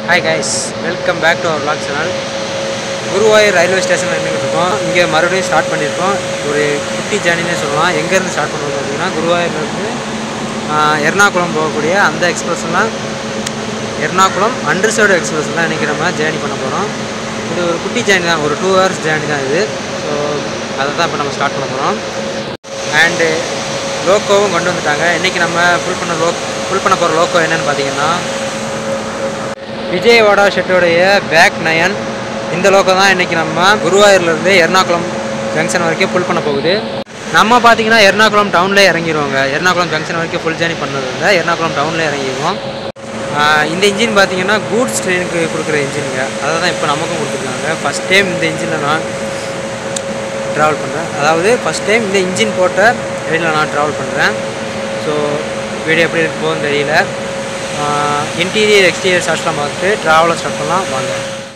Hi guys welcome back to our vlog channel Guruvayur railway station நின்றுட்டு இருக்கோம் இங்கே மறுபடியும் ஸ்டார்ட் பண்ணியிருக்கோம் ஒரு குட்டி ஜேர்னினே சொல்லலாம் எங்கேருந்து ஸ்டார்ட் பண்ணுவோம் பார்த்தீங்கன்னா குருவாயூர்லேருந்து எர்ணாகுளம் போகக்கூடிய அந்த எக்ஸ்பிரஸ்லாம் எர்ணாகுளம் அண்டர்சர்டு எக்ஸ்பிரஸ் தான் இன்றைக்கி நம்ம ஜேர்னி பண்ண போகிறோம் இது ஒரு குட்டி ஜேர்னி தான் ஒரு டூ ஹவர்ஸ் ஜேர்னி தான் இது ஸோ அதை தான் இப்போ நம்ம ஸ்டார்ட் பண்ண போகிறோம் அண்டு லோக்கோவும் கொண்டு வந்துட்டாங்க இன்றைக்கி நம்ம ஃபுல் பண்ண லோ ஃபுல் பண்ண போகிற லோக்கோ என்னென்னு பார்த்தீங்கன்னா விஜயவாடா ஷெட்டோடைய பேக் நயன் இந்த லோக்கோ தான் இன்றைக்கி நம்ம குருவாயூர்லேருந்து எர்ணாகுளம் ஜங்ஷன் வரைக்கும் ஃபுல் பண்ண போகுது நம்ம பார்த்தீங்கன்னா எர்ணாகுளம் டவுன்லேயே இறங்கிடுவோங்க எர்ணாகுளம் ஜங்ஷன் வரைக்கும் ஃபுல் ஜேர்னி பண்ணது இல்லை எர்ணாகுளம் டவுன்லேயே இறங்கிடுவோம் ஆஹ் இந்த இன்ஜின் பார்த்தீங்கன்னா கூட்ஸ் ட்ரெயினுக்கு கொடுக்குற இன்ஜினுங்க அதை தான் இப்போ நமக்கும் கொடுத்துருக்காங்க ஃபஸ்ட் டைம் இந்த இன்ஜினில் நான் ட்ராவல் பண்ணுறேன் அதாவது ஃபஸ்ட் டைம் இந்த இன்ஜின் போட்ட ரயிலில் நான் ட்ராவல் பண்ணுறேன் ஸோ வீடியோ எப்படி இருக்க போகுதுன்னு தெரியல இன்டீரியர் எக்ஸ்டீரியர் ஷார்ட்ஸ்லாம் பார்த்துட்டு ட்ராவலை ஸ்டார்ட் பண்ணலாம் வாங்க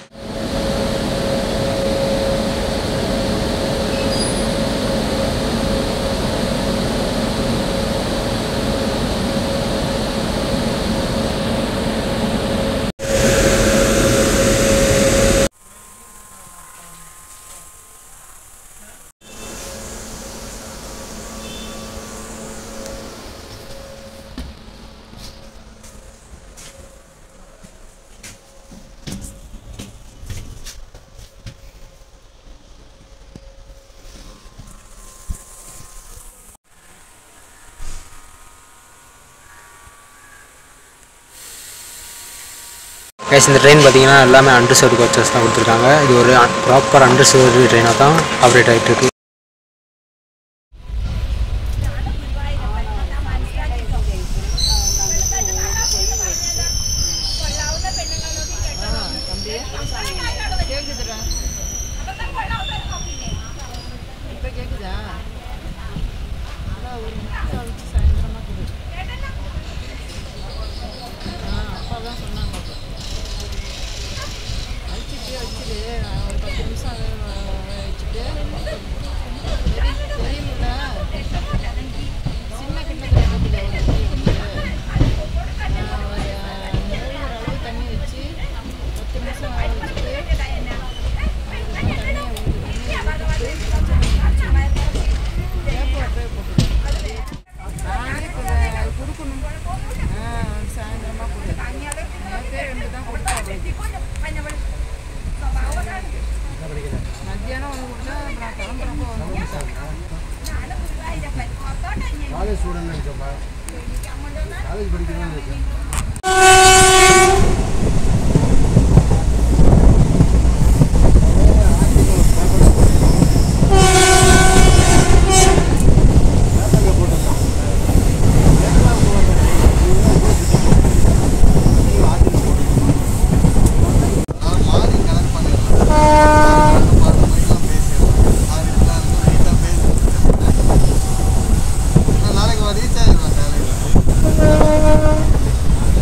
கேஸ் இந்த ட்ரெயின் பார்த்தீங்கன்னா எல்லாமே அண்டர்சர்டு கோச்சஸ் தான் கொடுத்துருக்காங்க இது ஒரு ப்ராப்பர் அண்டர்சர்டு ட்ரெயினாக தான் ஆப்ரேட் ஆகிட்டு இருக்கு கேக்குதுடா இப்போ கேக்குதா அதான் ஒரு நிமிஷம் கழிச்சு சாயந்தரமா கொடு ஆ அப்பா தான் சொன்னாங்க அப்போ வச்சுட்டு வச்சுட்டு நான் ஒரு பத்து நிமிஷம் அதை வ- வச்சுட்டு தெரி- தெரியுமில்ல சின்ன கிண்ணத்தில் போட்டுக்க ஒரு பெரிய கிண்ணத்துல. நான் ஒரு முழுகிற அளவு தண்ணி வச்சு பத்து நிமிஷம் வச்சுட்டு மத்தியானம் ஒன்று கொடுத்தா அப்புறம் கிளம்புறப்போ ஒன்று கொடுத்தா காலேஜ் ஸ்டூடெண்ட் இருக்கேன்ப்பா காலேஜ் படிக்கிறதா இருக்கேன் நாளைக்கு ரீச் ஆகிடுவேன் காலையில்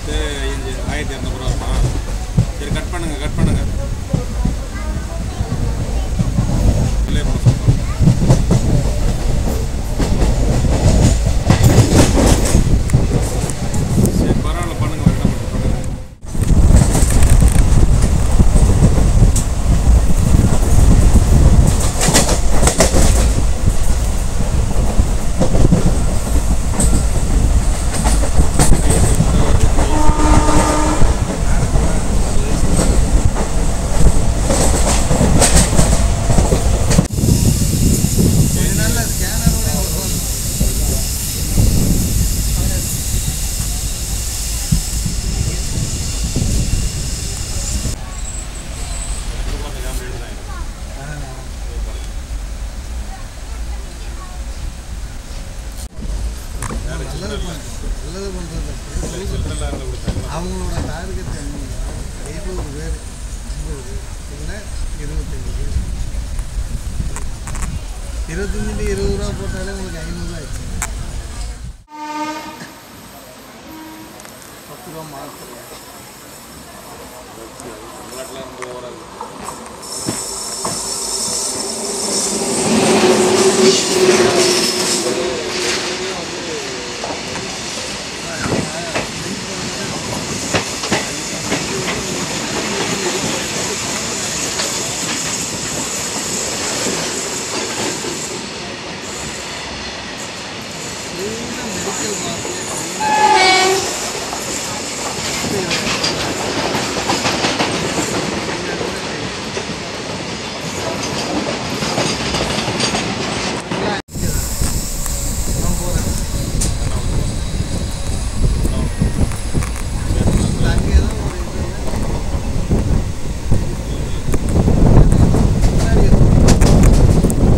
இருபத்தி ஆயிரத்தி இரநூறுவா வருமா சரி கட் பண்ணுங்க கட் பண்ணுங்க இல்லை பண்ண சொல்கிறோம் சரி பரவாயில்ல பண்ணுங்க வேற என்ன பண்ணுங்க பண்ணுங்க நல்ல ஸ்கேனரோட வரும் நல்லது பண்ணுறது நல்லது பண்ணுறது அவங்களோட டார்கெட் என்ன ஐநூறு பேர் ஐம்பது பேர் இல்லை இருபத்தஞ்சு பேர் இருபத்தஞ்சுட்டு இருபது ரூபா போட்டாலே உங்களுக்கு ஐநூறுரூவா ஆச்சு பத்து ரூபா மாத்திரம் மெடிக்கல் மாத்திரை நான் போகிறேன் அங்கே தான் ஒரு இது முன்னாடி இருக்கு.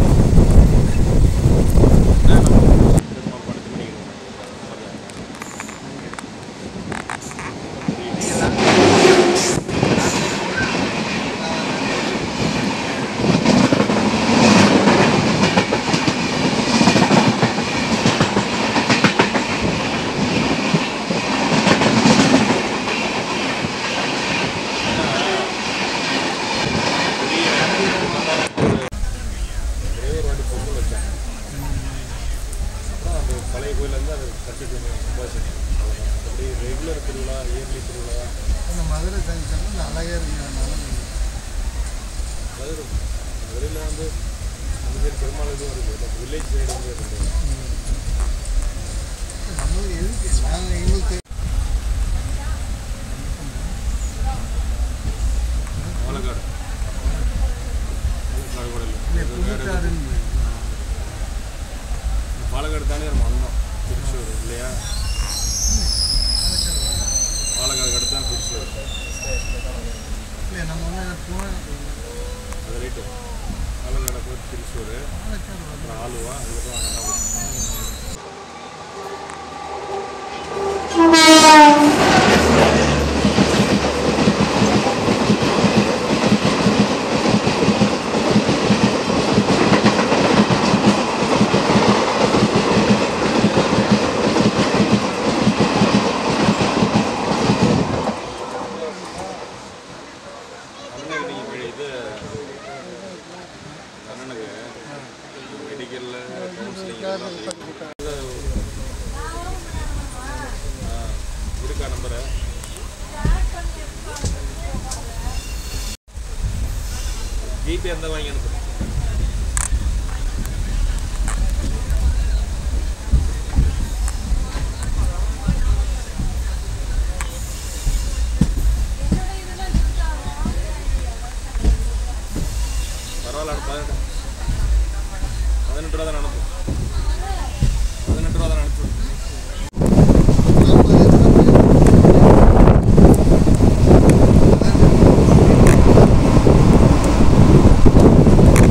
ஒரே ஒரு வாட்டி பொங்கல் வச்சேன் அப்புறம் அந்த பழைய கோயிலேருந்து அதை கட்டிட்டு சம்பாதிச்சேன் அவ்வளோதான் அப்படி ரெகுலர் திருவிழா இயர்லி திருவிழா அந்த மதுரை ஜங்ஷன் வந்து அழகாக இருக்கிறதுனால மதுரை மதுரையில் வந்து அந்த சைடு பெருமாள் இதுவும் இருக்குது பட் வில்லேஜ் சைடு வந்து இருக்குது நம்மளுக்கு எதுக்கு நாங்கள் எங்களுக்கு பாலக்காடு பாலக்காடு கூட இல்லை இல்லை இது வேற எதுவும் புதுக்காடுன்னு பாலக்காடு தானே நம்ம வந்தோம் திருச்சூர் இல்லையா பாலக்காடு அடுத்து தான் திருச்சூர் இல்லை நம்ம வந்து போன அது ரைட்டு பாலக்காடு போய் திருச்சூர் பாலக்காடு வந்து அப்புறம் ஆலுவா அதுக்கப்புறம் அண்ணா அண்ணனுக்கு நீங்கள் இது அண்ணனுக்கு மெடிக்கலில் கவுன்சிலிங் இருக்கா நம்பரை ஜிபே இருந்தால் வாங்கி அனுப்புகிறேன் பரவாயில்ல அனுப்பு பதினெட்டு பதினெட்டு ரூபா தான் அனுப்பு பதினெட்டு ரூபா தான் அனுப்பு நாற்பது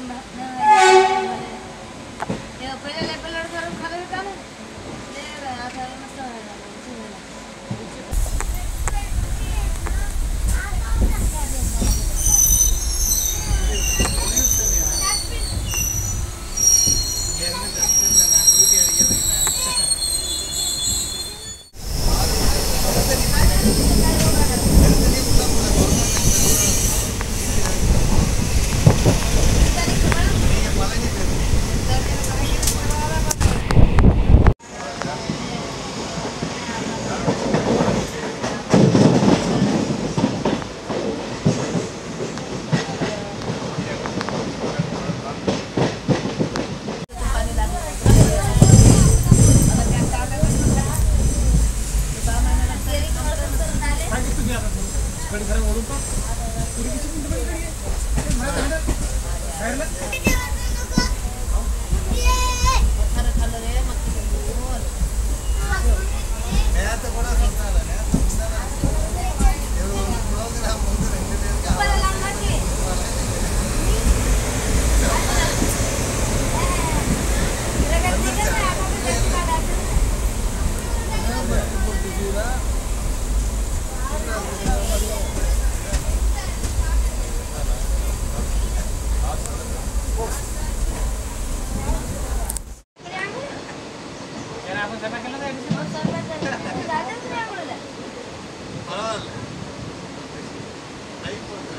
பரவாயில்ல